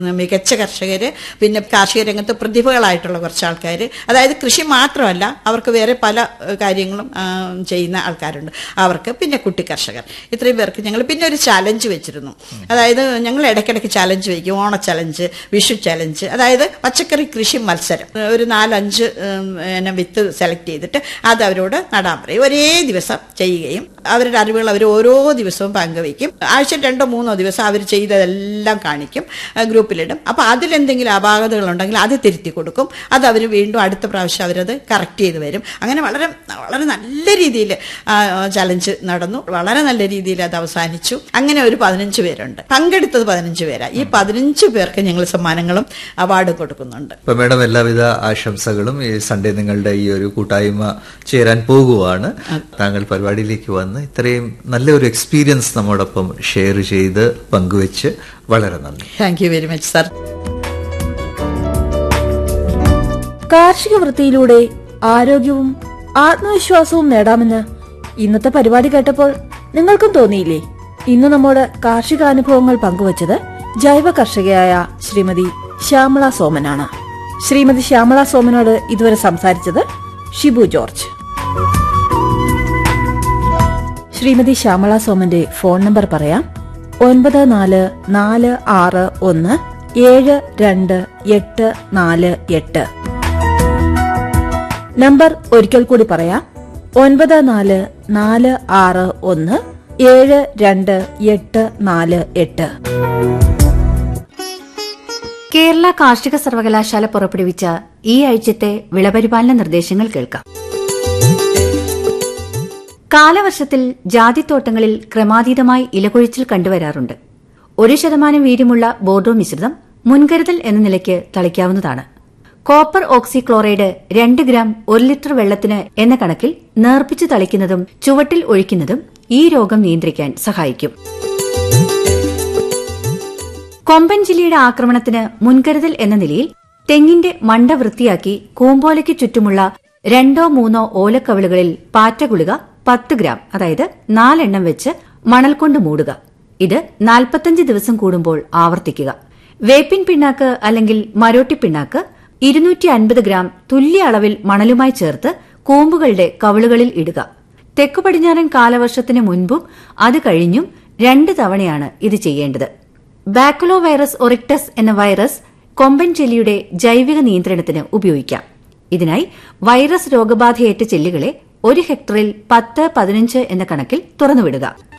മികച്ച കർഷകർ പിന്നെ കാർഷിക രംഗത്ത് പ്രതിഭകളായിട്ടുള്ള കുറച്ച് ആൾക്കാർ അതായത് കൃഷി മാത്രമല്ല അവർക്ക് വേറെ പല ഏഹ്, കാര്യങ്ങളും ആ, ചെയ്യുന്ന ആൾക്കാരുണ്ട് അവർക്ക് പിന്നെ കുട്ടി കർഷകർ ഇത്രയും പേർക്ക് ഞങ്ങൾ പിന്നെ ഒരു ചലഞ്ച് വെച്ചിരുന്നു അതായത് ഞങ്ങൾ ഇടയ്ക്കിടയ്ക്ക് ചലഞ്ച് വയ്ക്കും ഓണ ചലഞ്ച് വിഷു ചലഞ്ച് അതായത് പച്ചക്കറി കൃഷി മത്സരം ഒരു നാലഞ്ച് ഉം, പിന്നെ വിത്ത് സെലക്ട് ചെയ്തിട്ട് അത് അവരോട് നടാൻ പറയും ഒരേ ദിവസം ചെയ്യുകയും അവരുടെ അറിവുകൾ അവർ ഓരോ ദിവസവും പങ്കുവയ്ക്കും ആഴ്ചയിൽ രണ്ടോ മൂന്നോ ദിവസം അവർ ചെയ്തതെല്ലാം കാണിക്കും ആ, ഗ്രൂപ്പിലിടും അപ്പോൾ അതിലെന്തെങ്കിലും അപാകതകൾ ഉണ്ടെങ്കിൽ അത് തിരുത്തി കൊടുക്കും അത് അവർ വീണ്ടും അടുത്ത പ്രാവശ്യം അവരത് കറക്റ്റ് ചെയ്ത് വരും അങ്ങനെ വളരെ വളരെ നല്ല രീതിയിൽ ചലഞ്ച് നടന്നു വളരെ നല്ല രീതിയിൽ അത് അവസാനിച്ചു അങ്ങനെ ഒരു പതിനഞ്ച് പേരുണ്ട് പങ്കെടുത്തത് പതിനഞ്ച് പേരാണ് ഈ പതിനഞ്ച് പേർക്ക് ഞങ്ങൾ സമ്മാനങ്ങളും അവാർഡും കൊടുക്കുന്നുണ്ട് ഇപ്പൊ മേഡം എല്ലാവിധ ആശംസകളും ഈ സൺഡേ നിങ്ങളുടെ ഈ ഒരു കൂട്ടായ്മ ചേരാൻ പോകുവാണ് താങ്കൾ പരിപാടിയിലേക്ക് വന്ന് ഇത്രയും നല്ലൊരു എക്സ്പീരിയൻസ് നമ്മോടൊപ്പം ഷെയർ ചെയ്ത് പങ്കുവെച്ച് വളരെ നന്ദി thank you very much sir കാർഷിക വൃത്തിയിലൂടെ ആരോഗ്യവും ആത്മവിശ്വാസവും നേടാമെന്ന് ഇന്നത്തെ പരിപാടി കേട്ടപ്പോൾ നിങ്ങൾക്കും തോന്നിയില്ലേ ഇന്ന് നമ്മോട് കാർഷികാനുഭവങ്ങൾ പങ്കുവച്ചത് ജൈവ കർഷകയായ ശ്രീമതി ശ്യാമള സോമനാണ് ശ്രീമതി ശ്യാമള സോമനോട് ഇതുവരെ സംസാരിച്ചത് ഷിബു ജോർജ് ശ്രീമതി ശ്യാമള സോമന്റെ ഫോൺ നമ്പർ പറയാം ഒൻപത് നാല് നാല് ആറ് ഒന്ന് ഏഴ് രണ്ട് എട്ട് നാല് എട്ട് നമ്പർ ഒരിക്കൽ കൂടി പറയാം ഒൻപത് നാല് നാല് ആറ് ഒന്ന് ഏഴ് രണ്ട് എട്ട് നാല് എട്ട് കേരള കാർഷിക സർവകലാശാല പുറപ്പെടുവിച്ച ഈ ആഴ്ചത്തെ വിളപരിപാലന നിർദ്ദേശങ്ങൾ കേൾക്കാം കാലവർഷത്തിൽ ജാതിത്തോട്ടങ്ങളിൽ ക്രമാതീതമായി ഇലകൊഴിച്ചിൽ കണ്ടുവരാറുണ്ട് ഒരു ശതമാനം വീര്യമുള്ള ബോർഡോ മിശ്രിതം മുൻകരുതൽ എന്ന നിലയ്ക്ക് തളിക്കാവുന്നതാണ് കോപ്പർ ഓക്സിക്ലോറൈഡ് രണ്ട് ഗ്രാം ഒരു ലിറ്റർ വെള്ളത്തിന് എന്ന കണക്കിൽ നേർപ്പിച്ച് തളിക്കുന്നതും ചുവട്ടിൽ ഒഴിക്കുന്നതും ഈ രോഗം നിയന്ത്രിക്കാൻ സഹായിക്കും കൊമ്പൻ ജില്ലയുടെ ആക്രമണത്തിന് മുൻകരുതൽ എന്ന നിലയിൽ തെങ്ങിന്റെ മണ്ട വൃത്തിയാക്കി കൂമ്പോലയ്ക്ക് ചുറ്റുമുള്ള രണ്ടോ മൂന്നോ ഓലക്കവിളുകളിൽ പാറ്റഗുളിക പത്ത് ഗ്രാം അതായത് നാലെണ്ണം വെച്ച് മണൽ കൊണ്ട് മൂടുക ഇത് നാൽപ്പത്തഞ്ച് ദിവസം കൂടുമ്പോൾ ആവർത്തിക്കുക വേപ്പിൻ പിണ്ണാക്ക് അല്ലെങ്കിൽ മരോട്ടി പിണ്ണാക്ക് ഇരുന്നൂറ്റി അൻപത് ഗ്രാം തുല്യ അളവിൽ മണലുമായി ചേർത്ത് കൂമ്പുകളുടെ കവിളുകളിൽ ഇടുക തെക്കു പടിഞ്ഞാറൻ കാലവർഷത്തിന് മുൻപും അത് കഴിഞ്ഞും രണ്ട് തവണയാണ് ഇത് ചെയ്യേണ്ടത് ബാക്കുലോ വൈറസ് ഒറിക്ടസ് എന്ന വൈറസ് കൊമ്പൻ ചെല്ലിയുടെ ജൈവിക നിയന്ത്രണത്തിന് ഉപയോഗിക്കാം ഇതിനായി വൈറസ് രോഗബാധയേറ്റ ചെല്ലുകളെ ഒരു ഹെക്ടറിൽ പത്ത് പതിനഞ്ച് എന്ന കണക്കിൽ തുറന്നുവിടുക